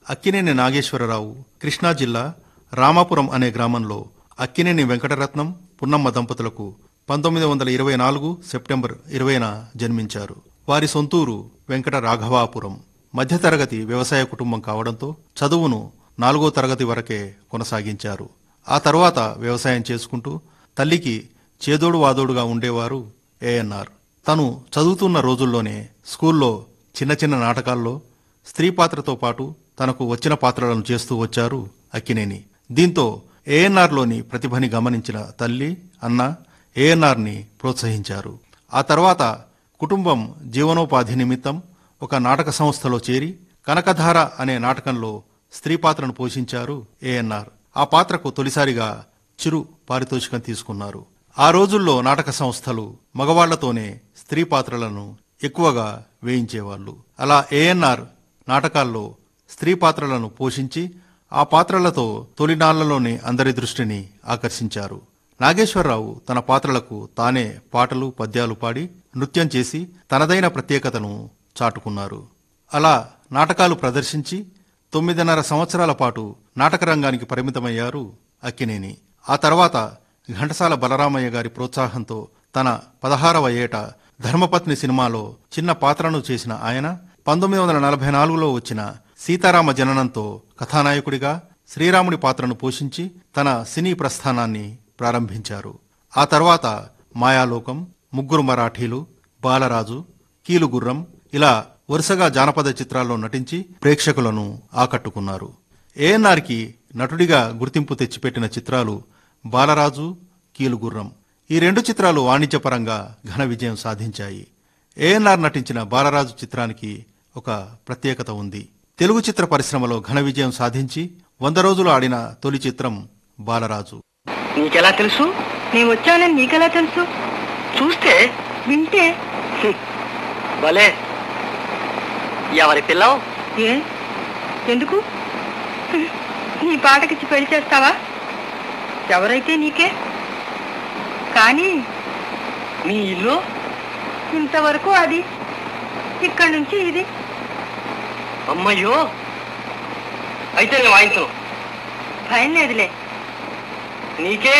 అక్కినేని నాగేశ్వరరావు కృష్ణా జిల్లా రామాపురం అనే గ్రామంలో అక్కినేని వెంకటరత్నం పున్నమ్మ దంపతులకు పంతొమ్మిది వందల ఇరవై నాలుగు సెప్టెంబర్ ఇరవైన జన్మించారు వారి సొంతూరు వెంకట రాఘవాపురం మధ్యతరగతి వ్యవసాయ కుటుంబం కావడంతో చదువును నాలుగో తరగతి వరకే కొనసాగించారు ఆ తర్వాత వ్యవసాయం చేసుకుంటూ తల్లికి చేదోడు వాదోడుగా ఉండేవారు ఏఎన్ఆర్ తను చదువుతున్న రోజుల్లోనే స్కూల్లో చిన్న చిన్న నాటకాల్లో స్త్రీ పాత్రతో పాటు తనకు వచ్చిన పాత్రలను చేస్తూ వచ్చారు అక్కినేని దీంతో ఏఎన్ఆర్లోని ప్రతిభని గమనించిన తల్లి అన్న ఏఎన్ఆర్ని ప్రోత్సహించారు ఆ తర్వాత కుటుంబం జీవనోపాధి నిమిత్తం ఒక నాటక సంస్థలో చేరి కనకధార అనే నాటకంలో స్త్రీ పాత్రను పోషించారు ఏఎన్ఆర్ ఆ పాత్రకు తొలిసారిగా చిరు పారితోషికం తీసుకున్నారు ఆ రోజుల్లో నాటక సంస్థలు మగవాళ్లతోనే స్త్రీ పాత్రలను ఎక్కువగా వేయించేవాళ్లు అలా ఏఎన్ఆర్ నాటకాల్లో స్త్రీ పాత్రలను పోషించి ఆ పాత్రలతో తొలినాళ్లలోనే అందరి దృష్టిని ఆకర్షించారు నాగేశ్వరరావు తన పాత్రలకు తానే పాటలు పద్యాలు పాడి నృత్యం చేసి తనదైన ప్రత్యేకతను చాటుకున్నారు అలా నాటకాలు ప్రదర్శించి తొమ్మిదిన్నర సంవత్సరాల పాటు నాటక రంగానికి పరిమితమయ్యారు అక్కినేని ఆ తర్వాత ఘంటసాల బలరామయ్య గారి ప్రోత్సాహంతో తన పదహారవ ఏట ధర్మపత్ని సినిమాలో చిన్న పాత్రను చేసిన ఆయన పంతొమ్మిది వందల నలభై నాలుగులో వచ్చిన సీతారామ జననంతో కథానాయకుడిగా శ్రీరాముడి పాత్రను పోషించి తన సినీ ప్రస్థానాన్ని ప్రారంభించారు ఆ తర్వాత మాయాలోకం ముగ్గురు మరాఠీలు బాలరాజు కీలుగుర్రం ఇలా వరుసగా జానపద చిత్రాల్లో నటించి ప్రేక్షకులను ఆకట్టుకున్నారు ఏఎన్ఆర్కి నటుడిగా గుర్తింపు తెచ్చిపెట్టిన చిత్రాలు బాలరాజు కీలుగుర్రం ఈ రెండు చిత్రాలు వాణిజ్యపరంగా ఘన విజయం సాధించాయి ఏఎన్ఆర్ నటించిన బాలరాజు చిత్రానికి ఒక ప్రత్యేకత ఉంది తెలుగు చిత్ర పరిశ్రమలో ఘన విజయం సాధించి వంద రోజులు ఆడిన తొలి చిత్రం బాలరాజు నీకెలా తెలుసు నేను వచ్చానని నీకెలా తెలుసు చూస్తే వింటే హ్మ్, భలే ఎవరి పిల్లవు ఏ ఎందుకు నీ పాటకిచ్చి పెళ్లి చేస్తావా ఎవరైతే నీకే కానీ మీ ఇల్లు ఇంతవరకు అది ఇక్కడి నుంచి ఇది అమ్మయ్యో అయితే నేను వాయించను భయం లేదులే నీకే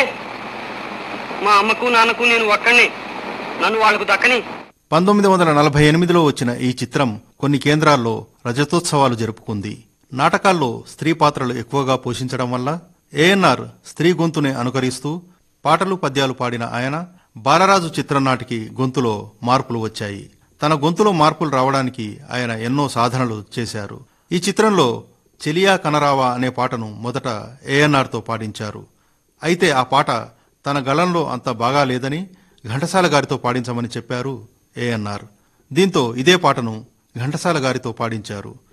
మా అమ్మకు నాన్నకు నేను ఒక్కడిని నన్ను వాళ్ళకు దక్కని పంతొమ్మిది వందల నలభై ఎనిమిదిలో వచ్చిన ఈ చిత్రం కొన్ని కేంద్రాల్లో రజతోత్సవాలు జరుపుకుంది నాటకాల్లో స్త్రీ పాత్రలు ఎక్కువగా పోషించడం వల్ల ఏఎన్ఆర్ స్త్రీ గొంతుని అనుకరిస్తూ పాటలు పద్యాలు పాడిన ఆయన బాలరాజు చిత్రం నాటికి గొంతులో మార్పులు వచ్చాయి తన గొంతులో మార్పులు రావడానికి ఆయన ఎన్నో సాధనలు చేశారు ఈ చిత్రంలో చెలియా కనరావా అనే పాటను మొదట ఏఎన్ఆర్తో పాడించారు అయితే ఆ పాట తన గళంలో అంత బాగా లేదని ఘంటసాల గారితో పాడించమని చెప్పారు ఏఎన్ఆర్ దీంతో ఇదే పాటను ఘంటసాల గారితో పాడించారు